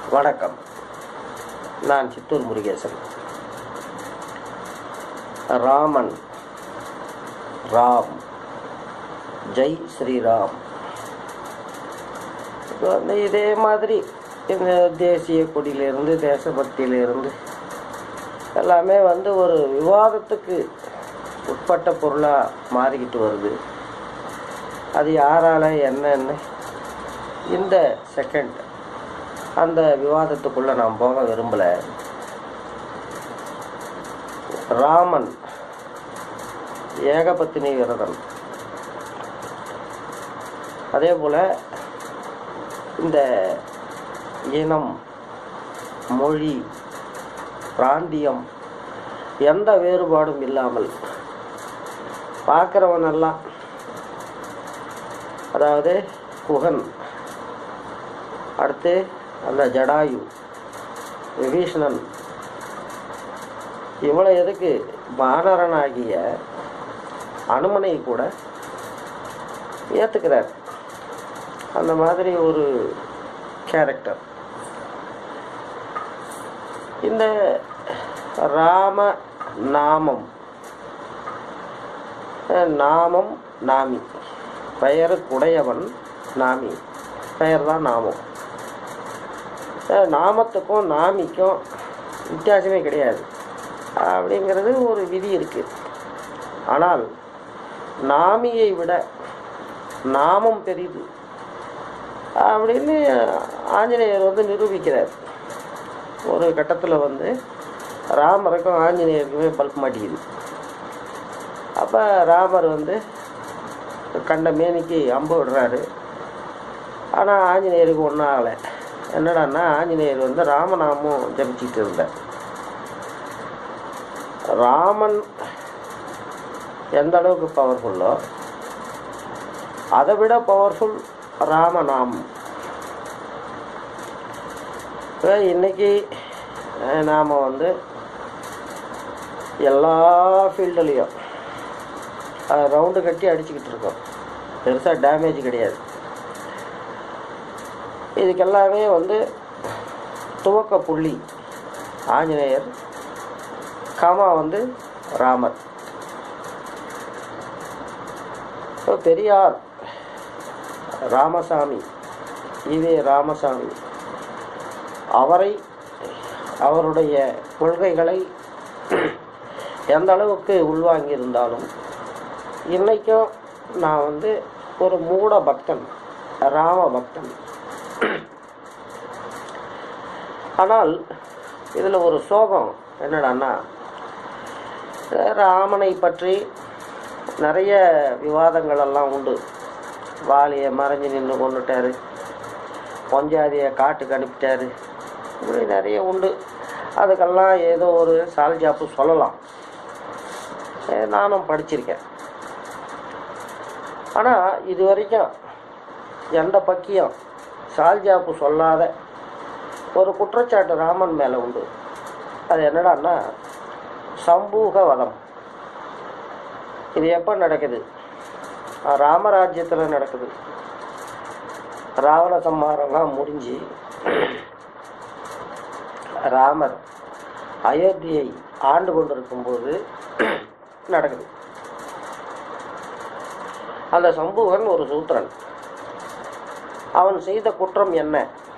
வணக்கம் நான் சித்தூர் முருகேசன் ராமன் ராம் ஜெய் ஸ்ரீராம் இது வந்து இதே மாதிரி இந்த தேசிய கொடியிலிருந்து தேசபக்தியிலிருந்து எல்லாமே வந்து ஒரு விவாதத்துக்கு உட்பட்ட பொருளாக மாறிக்கிட்டு வருது அது யாரால என்னன்னு இந்த செகண்ட் அந்த விவாதத்துக்குள்ள நான் போக விரும்பல ராமன் ஏகபத்தினி விரதன் அதே போல இந்த இனம் மொழி பிராந்தியம் எந்த வேறுபாடும் இல்லாமல் பார்க்குறவனெல்லாம் அதாவது குகன் அடுத்து அந்த ஜடாயு விபீஷணன் இவ்வளோ எதுக்கு வானரனாகிய அனுமனை கூட ஏற்றுக்கிறார் அந்த மாதிரி ஒரு கேரக்டர் இந்த ராம நாமம் அஹ் நாமம் நாமி பெயருக்குடையவன் நாமி பெயர் தான் நாமம் அஹ் நாமத்துக்கும் நாமிக்கும் வித்தியாசமே கிடையாது அப்படிங்கிறது ஒரு விதி இருக்கு ஆனால் நாமியை விட நாமம் பெரிது அப்படின்னு ஆஞ்சநேயர் வந்து நிரூபிக்கிறார் ஒரு கட்டத்தில் வந்து ராமருக்கும் ஆஞ்சநேயருக்குமே பல்ப் மாட்டிக்குது அப்போ ராமர் வந்து கண்ட மேனிக்கு அம்பு விடுறாரு ஆனால் ஆஞ்சநேயருக்கு ஒன்றும் ஆகலை என்னடான்னா ஆஞ்சநேயர் வந்து ராமநாமம் ஜபிச்சுட்டு இருந்தார் ராமன் எந்த அளவுக்கு பவர்ஃபுல்லோ அதை விட பவர்ஃபுல் ராமநாமம் இப்போ இன்னைக்கு அஹ், நாம வந்து எல்லா ஃபீல்டுலேயும் ரவுண்டு கட்டி அடிச்சுக்கிட்டு இருக்கோம் பெருசாக டேமேஜ் கிடையாது இதுக்கெல்லாமே வந்து துவக்க புள்ளி ஆஞ்சநேயர் காமா வந்து ராமர் இப்போ பெரியார் ராமசாமி ஈவே ராமசாமி அவரை அவருடைய கொள்கைகளை எந்த அளவுக்கு உள்வாங்கியிருந்தாலும் இன்னைக்கும் நான் வந்து ஒரு மூட பக்தன் ராம பக்தன் ஆனால் இதில் ஒரு சோகம் என்னடான்னா ராமனை பற்றி நிறைய விவாதங்கள் எல்லாம் உண்டு வாலியை மறைஞ்சு நின்று கொண்டுட்டாரு பொஞ்சாதியை காட்டுக்கு அனுப்பிட்டாரு இப்படி நிறைய உண்டு அதுக்கெல்லாம் ஏதோ ஒரு சால்ஜாப்பு சொல்லலாம் அஹ் நானும் படிச்சிருக்கேன் ஆனால் இது வரைக்கும் எந்த பக்கியம் சால்ஜாப்பு சொல்லாத ஒரு குற்றச்சாட்டு ராமன் மேலே உண்டு அது என்னடான்னா சம்பூக வதம் இது எப்போ நடக்குது அஹ் ராமராஜ்யத்தில் நடக்குது ராவண சம்ஹாரம்லாம் முடிஞ்சு ராமர் அயோத்தியை ஆண்டு கொண்டிருக்கும்போது நடக்குது அந்த சம்புவன் ஒரு சூத்திரன் அவன் செய்த குற்றம் என்ன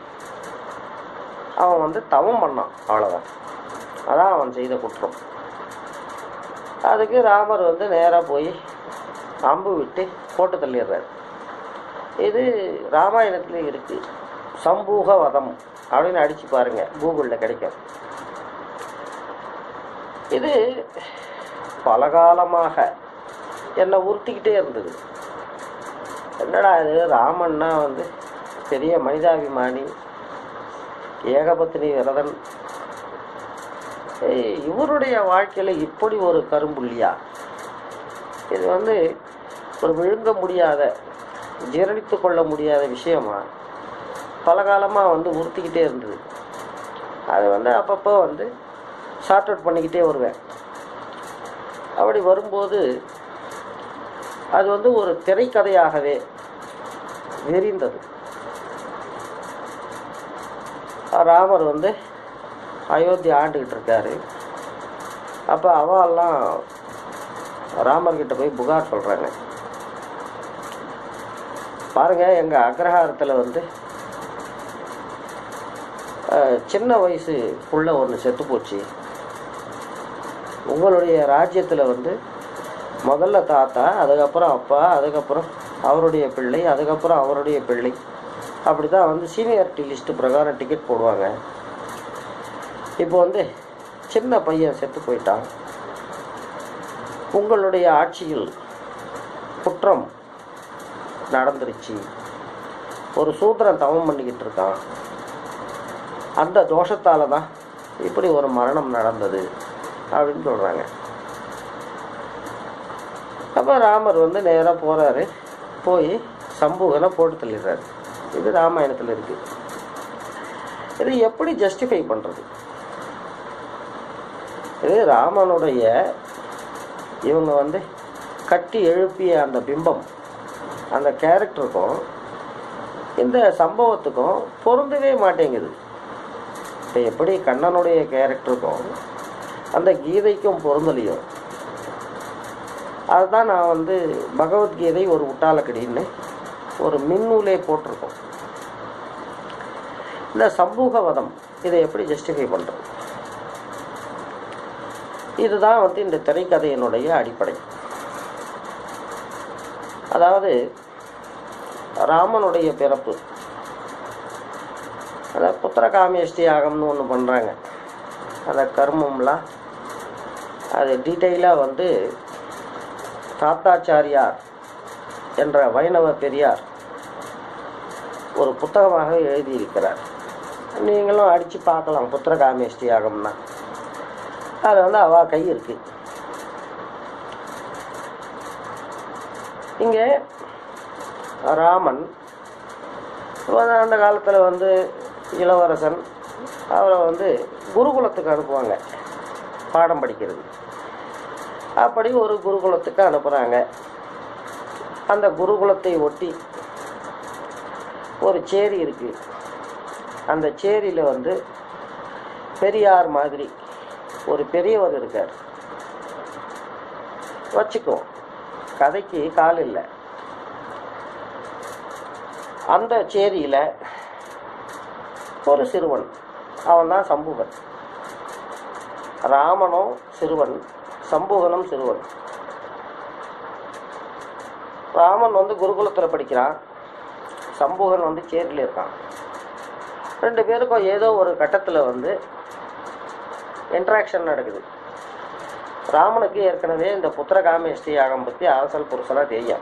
அவன் வந்து தவம் பண்ணான் அவ்வளோதான் அதான் அவன் செய்த குற்றம் அதுக்கு ராமர் வந்து நேராக போய் அம்பு விட்டு போட்டு தள்ளிடுறார் இது ராமாயணத்துல இருக்கு சம்பூக வதம் அப்படின்னு அடிச்சு பாருங்க கூகுளில் கிடைக்கும் இது பல காலமாக என்னை உறுத்திக்கிட்டே இருந்தது என்னடா இது ராமன்னா வந்து பெரிய மனிதாபிமானி ஏகபத்தினி விரதன் ஏய், இவருடைய வாழ்க்கையில இப்படி ஒரு கரும்புள்ளியா இது வந்து ஒரு விழுங்க முடியாத ஜீரணித்து கொள்ள முடியாத விஷயமா பல காலமாக வந்து உறுத்திக்கிட்டே இருந்தது அது வந்து அப்பப்போ வந்து ஷார்ட் அவுட் பண்ணிக்கிட்டே வருவேன் அப்படி வரும்போது அது வந்து ஒரு திரைக்கதையாகவே விரிந்தது ராமர் வந்து அயோத்தி ஆண்டுக்கிட்டு இருக்காரு அப்போ அவெல்லாம் ராமர்கிட்ட போய் புகார் சொல்கிறாங்க பாருங்க எங்கள் அக்ரஹாரத்தில் வந்து அஹ், சின்ன வயசு புள்ள ஒன்று செத்து போச்சு உங்களுடைய ராஜ்யத்தில் வந்து முதல்ல தாத்தா அதுக்கப்புறம் அப்பா அதுக்கப்புறம் அவருடைய பிள்ளை அதுக்கப்புறம் அவருடைய பிள்ளை அப்படி தான் வந்து சீனியாரிட்டி லிஸ்ட்டு பிரகாரம் டிக்கெட் போடுவாங்க இப்போ வந்து சின்ன பையன் செத்து போயிட்டான் உங்களுடைய ஆட்சியில் குற்றம் நடந்துருச்சு ஒரு சூத்திரன் தவம் பண்ணிக்கிட்டு இருக்கான் அந்த தோஷத்தால தான் இப்படி ஒரு மரணம் நடந்தது அப்படின்னு சொல்கிறாங்க அப்போ ராமர் வந்து நேராக போகிறாரு போய் சம்பூகனை போட்டு தள்ளிடுறாரு இது ராமாயணத்தில் இருக்குது இது எப்படி ஜஸ்டிஃபை பண்ணுறது இது ராமனுடைய இவங்க வந்து கட்டி எழுப்பிய அந்த பிம்பம் அந்த கேரக்டருக்கும் இந்த சம்பவத்துக்கும் பொருந்தவே மாட்டேங்குது இப்போ எப்படி கண்ணனுடைய கேரக்டருக்கும் அந்த கீதைக்கும் பொருந்தலையும் அதுதான் நான் வந்து பகவத்கீதை ஒரு உட்டாலக்கடின்னு ஒரு மின்னூலே போட்டிருக்கோம் இந்த சமூகவதம் இதை எப்படி ஜஸ்டிஃபை பண்ணுறது இதுதான் வந்து இந்த திரைக்கதையினுடைய அடிப்படை அதாவது ராமனுடைய பிறப்பு அதாவது புத்திரகாமேஷ்டி யாகம்னு ஒன்று பண்ணுறாங்க அந்த கர்மம்லாம் அது டீட்டெயிலாக வந்து தாத்தாச்சாரியார் என்ற வைணவ பெரியார் ஒரு புத்தகமாக எழுதியிருக்கிறார் நீங்களும் அடித்து பார்க்கலாம் புத்திரகாமேஷ்டி யாகம்னா அதில் வந்து அவா கை இருக்கு இங்கே ராமன் வந்து அந்த காலத்தில் வந்து இளவரசன் அவரை வந்து குருகுலத்துக்கு அனுப்புவாங்க பாடம் படிக்கிறது அப்படி ஒரு குருகுலத்துக்கு அனுப்புகிறாங்க அந்த குருகுலத்தை ஒட்டி ஒரு சேரி இருக்கு அந்த சேரியில் வந்து பெரியார் மாதிரி ஒரு பெரியவர் இருக்கார் வச்சுக்கோ கதைக்கு கால் இல்லை அந்த சேரியில் ஒரு சிறுவன் அவன் தான் சம்புவன் ராமனும் சிறுவன் சம்புவனும் சிறுவன் ராமன் வந்து குருகுலத்தில் படிக்கிறான் சம்புகன் வந்து சேரியில் இருக்கான் ரெண்டு பேருக்கும் ஏதோ ஒரு கட்டத்தில் வந்து இன்ட்ராக்ஷன் நடக்குது ராமனுக்கு ஏற்கனவே இந்த புத்திரகாமேஷ்டி யாகம் பற்றி அரசல் புருஷனாக தெரியும்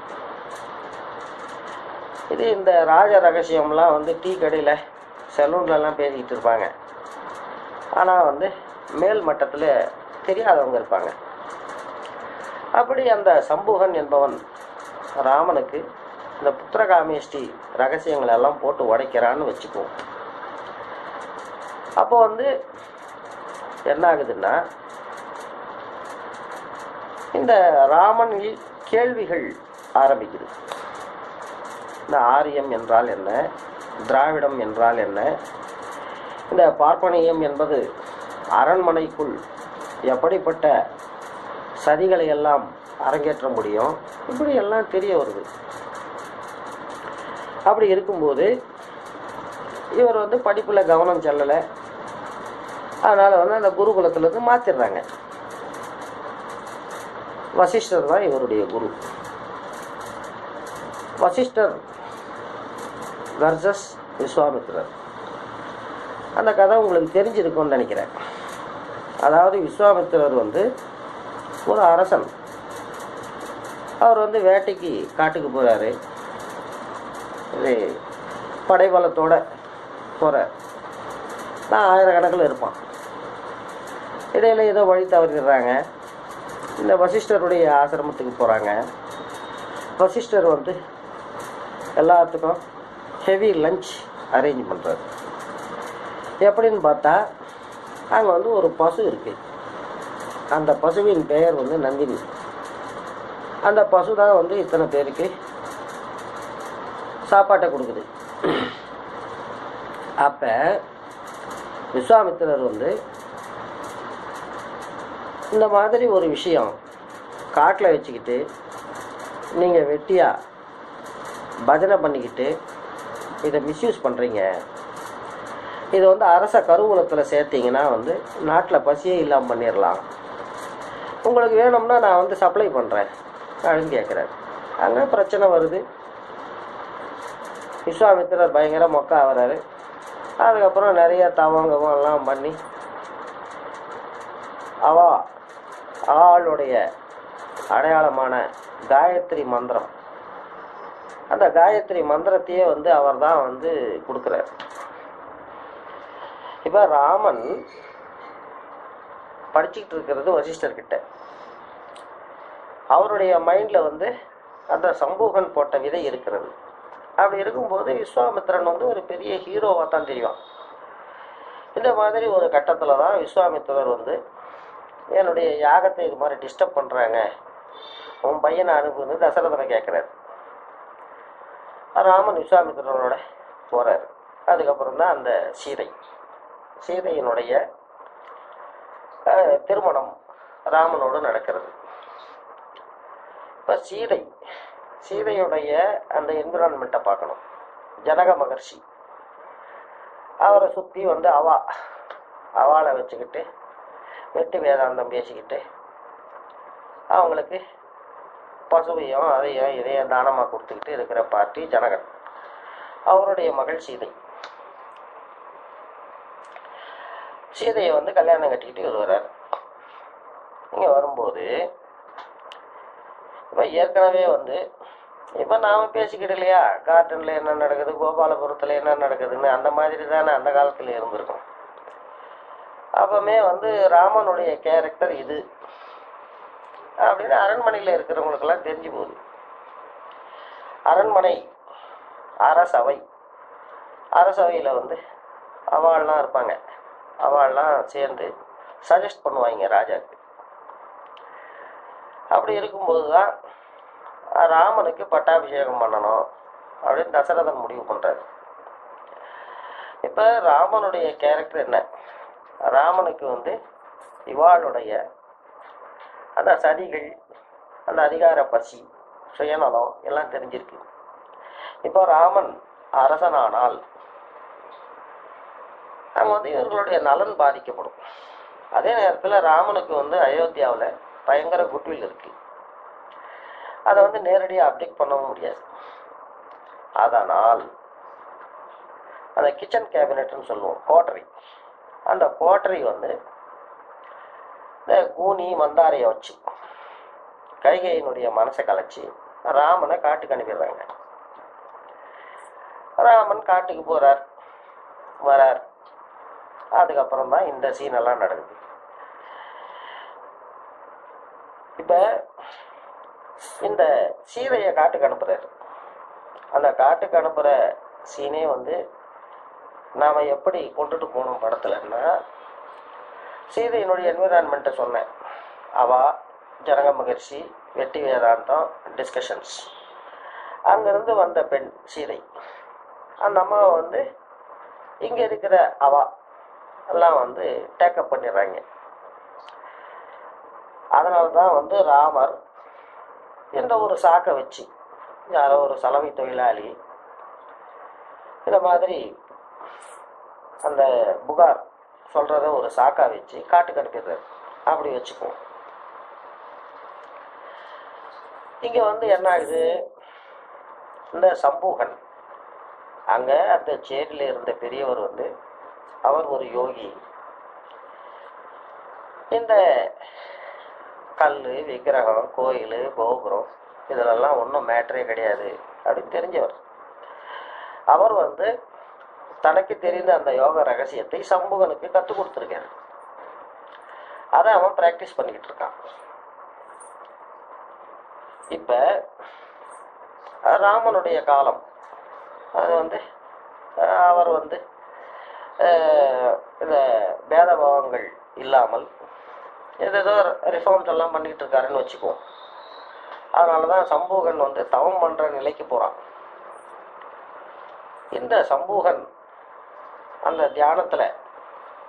இது இந்த ராஜ ரகசியம்லாம் வந்து டீ கடையில் சலூன்லலாம் பேசிக்கிட்டு இருப்பாங்க ஆனால் வந்து மேல் மட்டத்தில் தெரியாதவங்க இருப்பாங்க அப்படி அந்த சம்புகன் என்பவன் ராமனுக்கு இந்த புத்திரகாமேஷ்டி ரகசியங்களை எல்லாம் போட்டு உடைக்கிறான்னு வச்சுக்குவோம் அப்போ வந்து என்ன ஆகுதுன்னா இந்த ராமனில் கேள்விகள் ஆரம்பிக்குது இந்த ஆரியம் என்றால் என்ன திராவிடம் என்றால் என்ன இந்த பார்ப்பனியம் என்பது அரண்மனைக்குள் எப்படிப்பட்ட சதிகளை எல்லாம் அரங்கேற்ற முடியும் இப்படி எல்லாம் தெரிய வருது அப்படி இருக்கும்போது இவர் வந்து படிப்பில் கவனம் செல்லலை அதனால் வந்து அந்த குருகுலத்திலேருந்து மாற்றிடுறாங்க வசிஷ்டர் தான் இவருடைய குரு வசிஷ்டர் வர்சஸ் விஸ்வாமித்திரர் அந்த கதை உங்களுக்கு தெரிஞ்சிருக்கும்னு நினைக்கிறேன் அதாவது விஸ்வாமித்திரர் வந்து ஒரு அரசன் அவர் வந்து வேட்டைக்கு காட்டுக்கு போகிறாரு இது படைபலத்தோட போகிறார் நான் ஆயிரக்கணக்கில் இருப்பான் இடையில ஏதோ வழி தவறிடுறாங்க இந்த வசிஷ்டருடைய ஆசிரமத்துக்கு போகிறாங்க வசிஷ்டர் வந்து எல்லாத்துக்கும் ஹெவி லஞ்ச் அரேஞ்ச் பண்ணுறாரு எப்படின்னு பார்த்தா அங்கே வந்து ஒரு பசு இருக்குது அந்த பசுவின் பெயர் வந்து நந்தினி அந்த பசு தான் வந்து இத்தனை பேருக்கு சாப்பாட்டை கொடுக்குது அப்போ விஸ்வாமித்திரர் வந்து இந்த மாதிரி ஒரு விஷயம் காட்டில் வச்சுக்கிட்டு நீங்கள் வெட்டியாக பஜனை பண்ணிக்கிட்டு இதை மிஸ்யூஸ் பண்ணுறீங்க இதை வந்து அரச கருவூலத்தில் சேர்த்தீங்கன்னா வந்து நாட்டில் பசியே இல்லாமல் பண்ணிடலாம் உங்களுக்கு வேணும்னா நான் வந்து சப்ளை பண்ணுறேன் அப்படின்னு கேட்குறாரு அங்கே பிரச்சனை வருது விஸ்வாமித்திரர் பயங்கர மொக்கா ஆகிறாரு அதுக்கப்புறம் நிறைய தவங்கவும் எல்லாம் பண்ணி அவா ஆளுடைய அடையாளமான காயத்ரி மந்திரம் அந்த காயத்ரி மந்திரத்தையே வந்து அவர் தான் வந்து கொடுக்குறார் இப்போ ராமன் படிச்சுக்கிட்டு இருக்கிறது வசிஷ்டர் கிட்ட அவருடைய மைண்டில் வந்து அந்த சம்பூகன் போட்ட விதை இருக்கிறது அப்படி இருக்கும்போது விஸ்வாமித்திரன் வந்து ஒரு பெரிய ஹீரோவாக தான் தெரியும் இந்த மாதிரி ஒரு கட்டத்தில் தான் விஸ்வாமித்திரர் வந்து என்னுடைய யாகத்தை இது மாதிரி டிஸ்டர்ப் பண்ணுறாங்க உன் பையனை அனுப்புன்னு தசரதனை கேட்குறாரு ராமன் விஸ்வாமித்திரனோட போகிறார் அதுக்கப்புறம் தான் அந்த சீதை சீதையினுடைய அஹ், திருமணம் ராமனோடு நடக்கிறது இப்போ சீதை சீதையுடைய அந்த என்விரான்மெண்ட்டை பார்க்கணும் ஜனக மகர்ஷி அவரை சுற்றி வந்து அவா அவாளை வச்சுக்கிட்டு வெட்டு வேதாந்தம் பேசிக்கிட்டு அவங்களுக்கு பசுவையும் அதையும் இதையும் தானமாக கொடுத்துக்கிட்டு இருக்கிற பார்ட்டி ஜனகன் அவருடைய மகள் சீதை சீதையை வந்து கல்யாணம் கட்டிக்கிட்டு இவர் வர்றார் இங்கே வரும்போது இப்போ ஏற்கனவே வந்து இப்போ நாம் பேசிக்கிட்டு இல்லையா கார்டனில் என்ன நடக்குது கோபாலபுரத்தில் என்ன நடக்குதுன்னு அந்த மாதிரி தானே அந்த காலத்தில் இருந்திருக்கும் அப்பவுமே வந்து ராமனுடைய கேரக்டர் இது அப்படின்னு அரண்மனையில் இருக்கிறவங்களுக்கெல்லாம் தெரிஞ்சு போகுது அரண்மனை அரசவை அரசவையில் வந்து அவாள்லாம் இருப்பாங்க அவாள்லாம் சேர்ந்து சஜஸ்ட் பண்ணுவாங்க ராஜாக்கு அப்படி இருக்கும்போது தான் ராமனுக்கு பட்டாபிஷேகம் பண்ணணும் அப்படின்னு தசரதன் முடிவு பண்ணுறாரு இப்போ ராமனுடைய கேரக்டர் என்ன ராமனுக்கு வந்து இவாளுடைய அந்த சதிகள் அந்த அதிகார பசி சுயநலம் எல்லாம் தெரிஞ்சிருக்கு இப்போ ராமன் அரசனானால் அங்கே வந்து இவர்களுடைய நலன் பாதிக்கப்படும் அதே நேரத்தில் ராமனுக்கு வந்து அயோத்தியாவில் பயங்கர குட்வில் இருக்கு அதை வந்து நேரடியாக அப்டேட் பண்ணவும் முடியாது அதனால் அந்த கிச்சன் கேபினெட்னு சொல்லுவோம் கோட்டரி அந்த கோட்டரி வந்து இந்த கூனி மந்தாரையை வச்சு கைகையினுடைய மனசை கலைச்சி ராமனை காட்டுக்கு அனுப்பிடுறாங்க ராமன் காட்டுக்கு போறார் வரார் அதுக்கப்புறம் தான் இந்த சீன் எல்லாம் நடக்குது இப்போ இந்த சீதையை காட்டுக்கு அனுப்புறாரு அந்த காட்டுக்கு அனுப்புகிற சீனே வந்து நாம் எப்படி கொண்டுட்டு போகணும் படத்துலன்னா சீதையினுடைய என்விரான்மெண்ட்டை சொன்னேன் அவா ஜனக மகர்ஷி வெட்டி வேதாந்தம் டிஸ்கஷன்ஸ் அங்கேருந்து வந்த பெண் சீதை அந்த அம்மாவை வந்து இங்கே இருக்கிற அவா எல்லாம் வந்து டேக்கப் பண்ணிடுறாங்க அதனால தான் வந்து ராமர் இந்த ஒரு சாக்கை வச்சு யாரோ ஒரு சலவை தொழிலாளி இந்த மாதிரி அந்த புகார் சொல்கிறத ஒரு சாக்கா வச்சு காட்டுக்கு அனுப்பிடுறாரு அப்படி வச்சுக்குவோம் இங்கே வந்து என்ன ஆகுது இந்த சம்பூகன் அங்கே அந்த சேரியில் இருந்த பெரியவர் வந்து அவர் ஒரு யோகி இந்த கல் விக்கிரகம் கோயில் கோபுரம் இதிலெல்லாம் ஒன்றும் மேட்டரே கிடையாது அப்படின்னு தெரிஞ்சவர் அவர் வந்து தனக்கு தெரிந்த அந்த யோக ரகசியத்தை சம்புகனுக்கு கற்றுக் கொடுத்துருக்காரு அதை அவன் ப்ராக்டிஸ் பண்ணிக்கிட்டு இருக்கான் இப்போ ராமனுடைய காலம் அது வந்து அஹ், அவர் வந்து அஹ், இந்த பேதபாவங்கள் இல்லாமல் ஏதேதோ ரிஃபார்ம்ஸ் எல்லாம் பண்ணிக்கிட்டு இருக்காருன்னு வச்சுக்குவோம் அதனால தான் சம்பூகன் வந்து தவம் பண்ணுற நிலைக்கு போகிறான் இந்த சம்பூகன் அந்த தியானத்தில்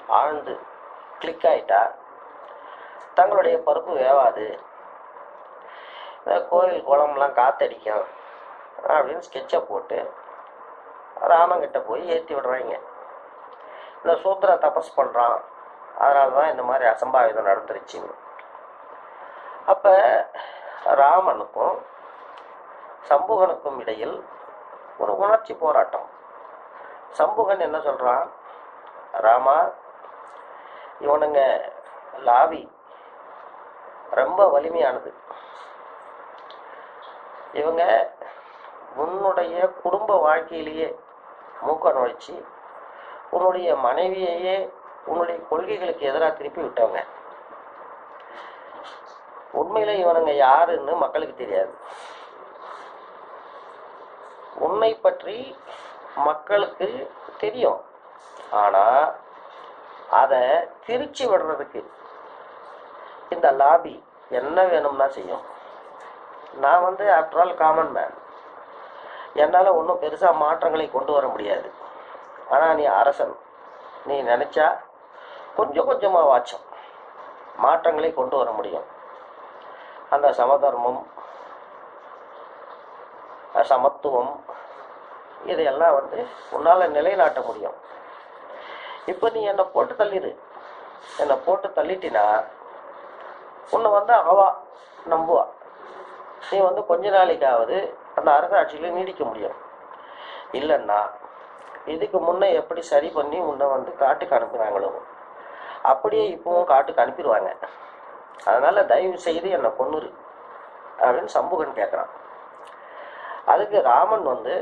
ஆழ்ந்து கிளிக் ஆயிட்டா தங்களுடைய பருப்பு வேவாது இந்த கோயில் குளம்லாம் காத்தடிக்கும் அப்படின்னு ஸ்கெட்சை போட்டு ராமங்கிட்ட போய் ஏற்றி விடுறாங்க இந்த சூத்திர தபஸ் பண்ணுறான் அதனால தான் இந்த மாதிரி அசம்பாவிதம் நடந்துருச்சுன்னு அப்போ ராமனுக்கும் சம்புகனுக்கும் இடையில் ஒரு உணர்ச்சி போராட்டம் சம்புகன் என்ன சொல்கிறான் ராமா இவனுங்க லாவி ரொம்ப வலிமையானது இவங்க உன்னுடைய குடும்ப வாழ்க்கையிலேயே மூக்க நுழைச்சி உன்னுடைய மனைவியையே உன்னுடைய கொள்கைகளுக்கு எதிராக திருப்பி விட்டவங்க உண்மையில இவனுங்க யாருன்னு மக்களுக்கு தெரியாது உன்னை பற்றி மக்களுக்கு தெரியும் ஆனா அதை திரிச்சு விடுறதுக்கு இந்த லாபி என்ன வேணும்னா செய்யும் நான் வந்து ஆஃப்டர் ஆல் காமன் மேன் என்னால் ஒன்றும் பெருசாக மாற்றங்களை கொண்டு வர முடியாது ஆனால் நீ அரசன் நீ நினச்சா கொஞ்சம் கொஞ்சமாக வாச்சம் மாற்றங்களை கொண்டு வர முடியும் அந்த சமதர்மம் அஹ் சமத்துவம் இதையெல்லாம் வந்து உன்னால் நிலைநாட்ட முடியும் இப்போ நீ என்னை போட்டு தள்ளிடு என்னை போட்டு தள்ளிட்டினா உன்னை வந்து அவா நம்புவா நீ வந்து கொஞ்ச நாளைக்காவது அந்த அரசாட்சியில் நீடிக்க முடியும் இல்லைன்னா இதுக்கு முன்னே எப்படி சரி பண்ணி உன்னை வந்து காட்டுக்கு அனுப்புனாங்களோ அப்படியே இப்பவும் காட்டுக்கு அனுப்பிடுவாங்க அதனால தயவு செய்து என்னை கொன்னுரு அப்படின்னு சம்புகன் கேட்குறான் அதுக்கு ராமன் வந்து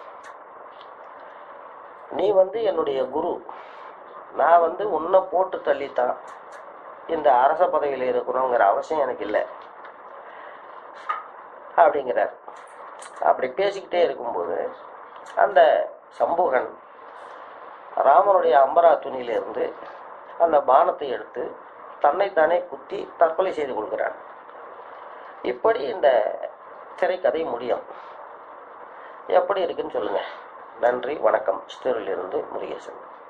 நீ வந்து என்னுடைய குரு நான் வந்து உன்னை போட்டு தள்ளித்தான் இந்த அரச பதவியில் இருக்கணுங்கிற அவசியம் எனக்கு இல்லை அப்படிங்கிறார் அப்படி பேசிக்கிட்டே இருக்கும்போது அந்த சம்புகன் ராமனுடைய அம்பரா துணியிலிருந்து அந்த பானத்தை எடுத்து தன்னைத்தானே குத்தி தற்கொலை செய்து கொள்கிறான் இப்படி இந்த திரைக்கதை முடியும் எப்படி இருக்குன்னு சொல்லுங்க நன்றி வணக்கம் சித்தூரிலிருந்து முருகேசன்